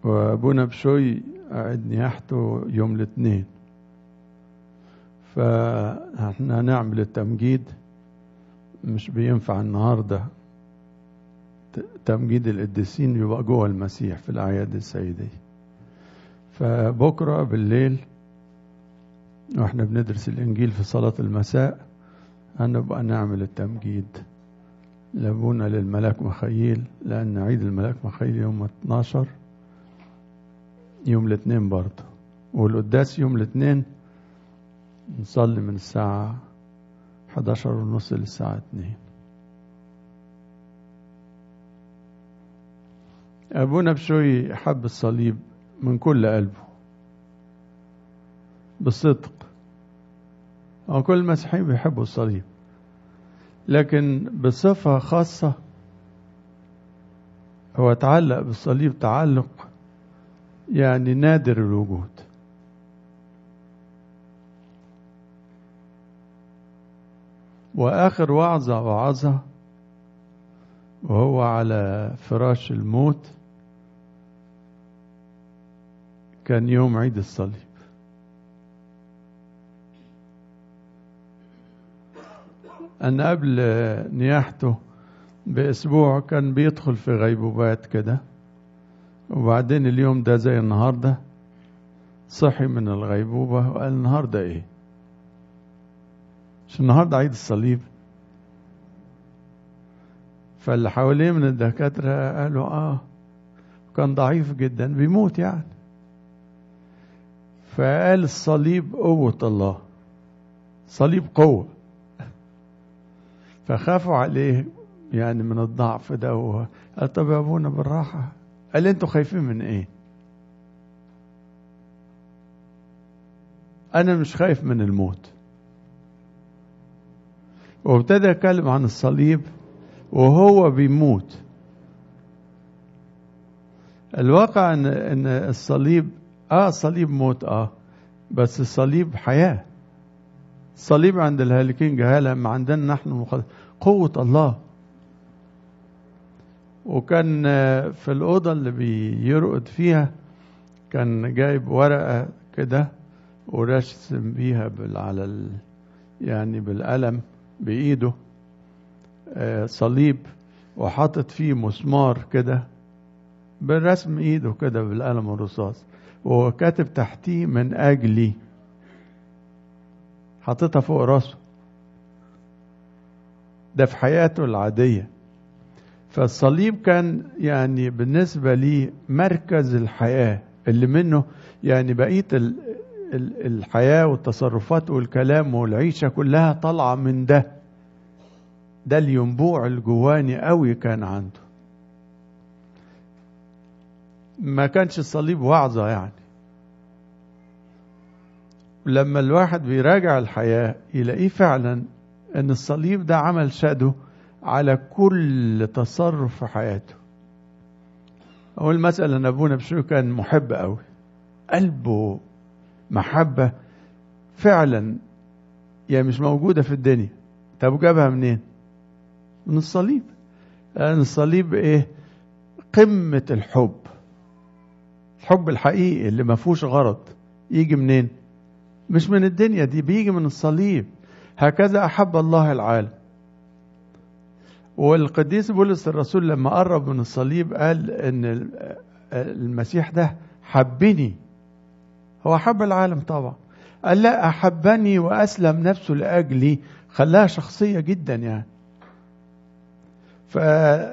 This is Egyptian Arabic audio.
وابونا بشوي قعد نياحته يوم الاثنين فاحنا هنعمل التمجيد مش بينفع النهارده تمجيد القديسين يبقى جوه المسيح في الاعياد السيديه فبكره بالليل واحنا بندرس الانجيل في صلاه المساء هنبقى نعمل التمجيد لابونا للملاك مخيل لان عيد الملاك مخيل يوم 12 يوم الاثنين برضه والقداس يوم الاثنين نصلي من الساعة 11 ونص للساعة 2 أبونا بشوي حب الصليب من كل قلبه بالصدق هو كل المسيحيين بيحبوا الصليب لكن بصفة خاصة هو تعلق بالصليب تعلق يعني نادر الوجود واخر وعظه وعظها وهو على فراش الموت كان يوم عيد الصليب أن قبل نياحته بأسبوع كان بيدخل في غيبوبات كده وبعدين اليوم ده زي النهاردة صحي من الغيبوبة وقال النهاردة إيه مش النهاردة عيد الصليب فاللي حواليه من الدكاترة قالوا آه كان ضعيف جدا بيموت يعني فقال الصليب قوة الله صليب قوة فخافوا عليه يعني من الضعف ده وهو قال طب يا ابونا بالراحة قال انتوا خايفين من ايه انا مش خايف من الموت وابتدى يتكلم عن الصليب وهو بيموت الواقع ان ان الصليب اه صليب موت اه بس الصليب حياه الصليب عند الهالكين جهاله ما عندنا نحن مخلص. قوه الله وكان في الأوضة اللي بيرقد فيها كان جايب ورقة كده ورسم بيها بال على ال يعني بالقلم بإيده صليب وحاطط فيه مسمار كده بالرسم إيده كده بالقلم الرصاص وهو كاتب تحتيه من أجلي حاططها فوق راسه ده في حياته العاديه فالصليب كان يعني بالنسبة لي مركز الحياة اللي منه يعني بقية الحياة والتصرفات والكلام والعيشة كلها طالعة من ده ده الينبوع الجواني قوي كان عنده ما كانش الصليب وعظة يعني لما الواحد بيراجع الحياة يلاقيه فعلا ان الصليب ده عمل شادو على كل تصرف في حياته أول مسألة أن أبونا بشوي كان محب أوي قلبه محبة فعلا يعني مش موجودة في الدنيا طب جابها منين؟ من الصليب لأن الصليب إيه؟ قمة الحب الحب الحقيقي اللي ما فيهوش غرض يجي منين؟ مش من الدنيا دي بيجي من الصليب هكذا أحب الله العالم والقديس بولس الرسول لما قرب من الصليب قال ان المسيح ده حبني هو حب العالم طبعا قال لا احبني واسلم نفسه لاجلي خلاها شخصيه جدا يعني ف